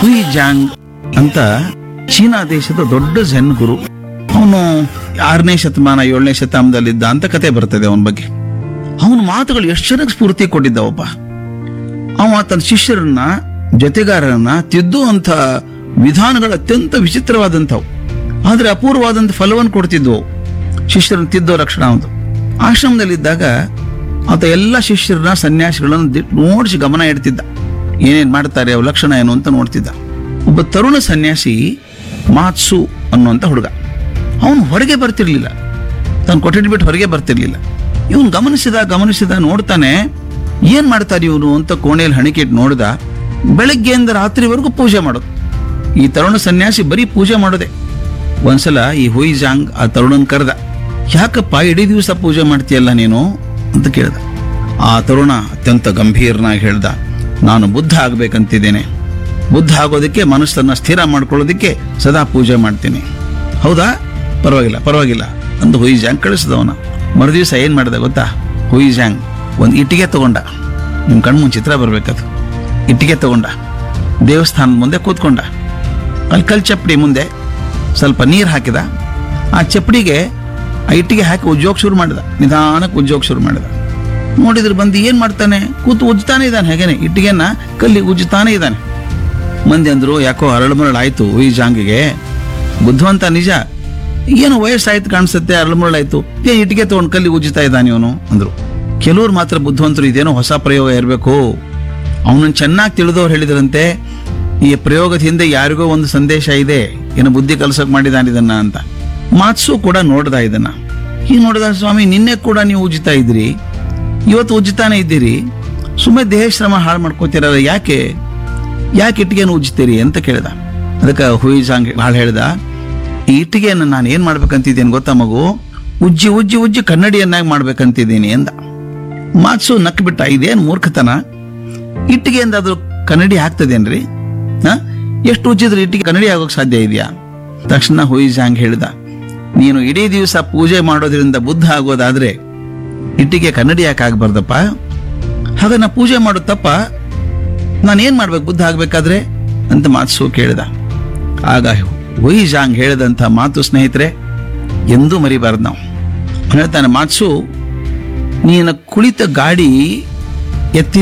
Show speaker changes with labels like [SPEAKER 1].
[SPEAKER 1] ಹುಯಿ Jong ಅಂತ China ದೇಶದ ದೊಡ್ಡ ಝೆನ್ ಗುರು ಅವನು ಆರನೇ ಶತಮಾನ ಏಳನೇ ಶತಮಾನದಲ್ಲಿದ್ದ ಅಂತ ಕತೆ ಬರ್ತದೆ ಅವನ ಬಗ್ಗೆ ಅವನ ಮಾತುಗಳು ಎಷ್ಟು ಚೆನ್ನಾಗಿ ಸ್ಫೂರ್ತಿ ಕೊಟ್ಟಿದ್ದಾವಪ್ಪ ಅವ ತನ್ನ ಶಿಷ್ಯರನ್ನ ಜೊತೆಗಾರರನ್ನ ತಿದ್ದುವಂತ ವಿಧಾನಗಳು ಅತ್ಯಂತ ವಿಚಿತ್ರವಾದಂಥವು ಆದ್ರೆ ಅಪೂರ್ವವಾದಂಥ ಫಲವನ್ನು ಕೊಡ್ತಿದ್ವು ಶಿಷ್ಯರನ್ನ ತಿದ್ದೋ ಲಕ್ಷಣ ಒಂದು ಆಶ್ರಮದಲ್ಲಿದ್ದಾಗ ಆತ ಎಲ್ಲ ಶಿಷ್ಯರನ್ನ ಸನ್ಯಾಸಿಗಳನ್ನು ದಿ- ನೋಡಿಸಿ ಗಮನ ಇಡ್ತಿದ್ದ ಏನೇನ್ ಮಾಡ್ತಾರೆ ಅವ್ರ ಲಕ್ಷಣ ಏನು ಅಂತ ನೋಡ್ತಿದ್ದ ಒಬ್ಬ ತರುಣ ಸನ್ಯಾಸಿ ಮಾತ್ಸು ಅನ್ನುವಂಥ ಹುಡುಗ ಅವನು ಹೊರಗೆ ಬರ್ತಿರ್ಲಿಲ್ಲ ತಾನು ಕೊಠಡಿ ಬಿಟ್ಟು ಹೊರಗೆ ಬರ್ತಿರ್ಲಿಲ್ಲ ಇವನು ಗಮನಿಸಿದ ಗಮನಿಸಿದ ನೋಡ್ತಾನೆ ಏನ್ ಮಾಡ್ತಾರೆ ಇವನು ಅಂತ ಕೋಣೆಯಲ್ಲಿ ಹಣಿಕಿಟ್ಟು ನೋಡಿದ ಬೆಳಗ್ಗೆಯಿಂದ ರಾತ್ರಿವರೆಗೂ ಪೂಜೆ ಮಾಡೋದು ಈ ತರುಣ ಸನ್ಯಾಸಿ ಬರೀ ಪೂಜೆ ಮಾಡೋದೆ ಒಂದ್ಸಲ ಈ ಹುಯಿ ಜಾಂಗ್ ಆ ತರುಣನ್ ಕರೆದ ಯಾಕಪ್ಪ ಇಡೀ ದಿವಸ ಪೂಜೆ ಮಾಡ್ತೀಯಲ್ಲ ನೀನು ಅಂತ ಕೇಳ್ದ ಆ ತರುಣ ಅತ್ಯಂತ ಗಂಭೀರನಾಗಿ ಹೇಳ್ದ ನಾನು ಬುದ್ಧ ಆಗ್ಬೇಕಂತಿದ್ದೇನೆ ಬುದ್ಧ ಆಗೋದಕ್ಕೆ ಮನಸ್ಸನ್ನ ಸ್ಥಿರ ಮಾಡ್ಕೊಳ್ಳೋದಕ್ಕೆ ಸದಾ ಪೂಜೆ ಮಾಡ್ತೀನಿ ಹೌದಾ ಪರವಾಗಿಲ್ಲ ಪರವಾಗಿಲ್ಲ ಅಂದು ಹುಯಿ ಜಾಂಗ್ ಕಳಿಸಿದವನ ಮರುದಿವಸ ಏನ್ ಮಾಡ್ದ ಗೊತ್ತಾ ಹುಯಿ ಜಾಂಗ್ ಒಂದು ಇಟ್ಟಿಗೆ ತಗೊಂಡ ನಿಮ್ ಕಣ್ಮುಂದ್ ಚಿತ್ರ ಬರ್ಬೇಕದು ಇಟ್ಟಿಗೆ ತಗೊಂಡ ದೇವಸ್ಥಾನದ ಮುಂದೆ ಕೂತ್ಕೊಂಡ ಅಲ್ಲಿ ಕಲ್ ಚಪ್ಪಡಿ ಮುಂದೆ ಸ್ವಲ್ಪ ನೀರು ಹಾಕಿದ ಆ ಚಪ್ಪಡಿಗೆ ಆ ಇಟ್ಟಿಗೆ ಹಾಕಿ ಉಜ್ಜೋಕ್ ಶುರು ಮಾಡಿದ ನಿಧಾನಕ್ಕೆ ಉಜ್ಜೋಕ್ ಶುರು ಮಾಡಿದ ನೋಡಿದ್ರೆ ಬಂದು ಏನ್ ಮಾಡ್ತಾನೆ ಕೂತು ಉಜ್ತಾನೆ ಇದ್ದಾನೆ ಹೇಗೇನೆ ಇಟ್ಟಿಗೆನ ಕಲ್ಲಿ ಉಜ್ತಾನೆ ಇದ್ದಾನೆ ಮಂದಿ ಅಂದ್ರು ಯಾಕೋ ಅರಳುಮರಳಾಯ್ತು ಈ ಜಾಂಗಿಗೆ ಬುದ್ಧಿವಂತ ನಿಜ ಏನು ವಯಸ್ಸಾಯ್ತು ಕಾಣಿಸುತ್ತೆ ಅರಳುಮರಳಾಯ್ತು ಏ ಇಟ್ಟಿಗೆ ತಗೊಂಡು ಕಲ್ಲಿ ಉಜ್ಜುತ್ತಾ ಇದ್ದಾನೆ ಇವನು ಅಂದ್ರು ಕೆಲವ್ರು ಮಾತ್ರ ಬುದ್ಧಿವಂತರು ಇದೇನೋ ಹೊಸ ಪ್ರಯೋಗ ಇರಬೇಕು ಅವನನ್ನು ಚೆನ್ನಾಗಿ ತಿಳಿದವ್ರು ಹೇಳಿದ್ರಂತೆ ಈ ಪ್ರಯೋಗದ ಹಿಂದೆ ಯಾರಿಗೋ ಒಂದು ಸಂದೇಶ ಇದೆ ಏನು ಬುದ್ಧಿ ಕಲ್ಸಕ್ ಮಾಡಿದಾನೆ ಇದನ್ನ ಅಂತ ಮಾತ್ಸು ಕೂಡ ನೋಡ್ದ ಇದನ್ನ ಈ ನೋಡಿದ ಸ್ವಾಮಿ ನಿನ್ನೆ ಕೂಡ ನೀವು ಉಜ್ಜುತ್ತಾ ಇದ್ರಿ ಇವತ್ತು ಉಜ್ಜುತ್ತಾನೆ ಇದ್ದೀರಿ ಸುಮ್ಮನೆ ದೇಹ ಶ್ರಮ ಹಾಳು ಮಾಡ್ಕೋತಿರಲ್ಲ ಯಾಕೆ ಯಾಕೆ ಇಟ್ಟಿಗೆಯನ್ನು ಉಜ್ಜುತ್ತೀರಿ ಅಂತ ಕೇಳಿದ ಅದಕ್ಕೆ ಹುಯಿ ಸಾಂಗ್ ಭಾಳ ಹೇಳ್ದ ಈ ಇಟ್ಟಿಗೆಯನ್ನು ನಾನು ಏನ್ ಮಾಡ್ಬೇಕಂತಿದ್ದೇನೆ ಗೊತ್ತಾ ಮಗು ಉಜ್ಜಿ ಉಜ್ಜಿ ಉಜ್ಜಿ ಕನ್ನಡಿಯನ್ನಾಗಿ ಮಾಡ್ಬೇಕಂತಿದ್ದೀನಿ ಎಂದ ಮಾತ್ಸು ನಕ್ ಬಿಟ್ಟ ಇದೇನ್ ಮೂರ್ಖತನ ಇಟ್ಟಿಗೆಯಿಂದ ಅದು ಕನ್ನಡಿ ಆಗ್ತದೇನ್ರಿ ಹ ಎಷ್ಟು ಉಜ್ಜಿದ್ರೆ ಇಟ್ಟಿಗೆ ಕನ್ನಡಿ ಆಗೋಕ್ ಸಾಧ್ಯ ಇದೆಯಾ ತಕ್ಷಣ ಹುಯಿ ಜಾಂಗ್ ಹೇಳಿದ ನೀನು ಇಡೀ ದಿವಸ ಪೂಜೆ ಮಾಡೋದ್ರಿಂದ ಬುದ್ಧ ಆಗೋದಾದ್ರೆ ಇಟ್ಟಿಗೆ ಕನ್ನಡಿ ಯಾಕೆ ಆಗ್ಬಾರ್ದಪ್ಪ ಹಾಗ ನಾ ಪೂಜೆ ಮಾಡೋ ತಪ್ಪ ನಾನು ಏನ್ ಮಾಡ್ಬೇಕು ಬುದ್ಧ ಆಗ್ಬೇಕಾದ್ರೆ ಅಂತ ಮಾತ್ಸು ಕೇಳಿದ ಆಗ ಹುಯಿ ಜಾಂಗ್ ಹೇಳಿದಂಥ ಮಾತು ಸ್ನೇಹಿತರೆ ಎಂದೂ ಮರಿಬಾರ್ದು ನಾವು ಅವ್ನು ಹೇಳ್ತಾನೆ ಮಾತ್ಸು ನೀನು ಕುಳಿತ ಗಾಡಿ ಎತ್ತಿ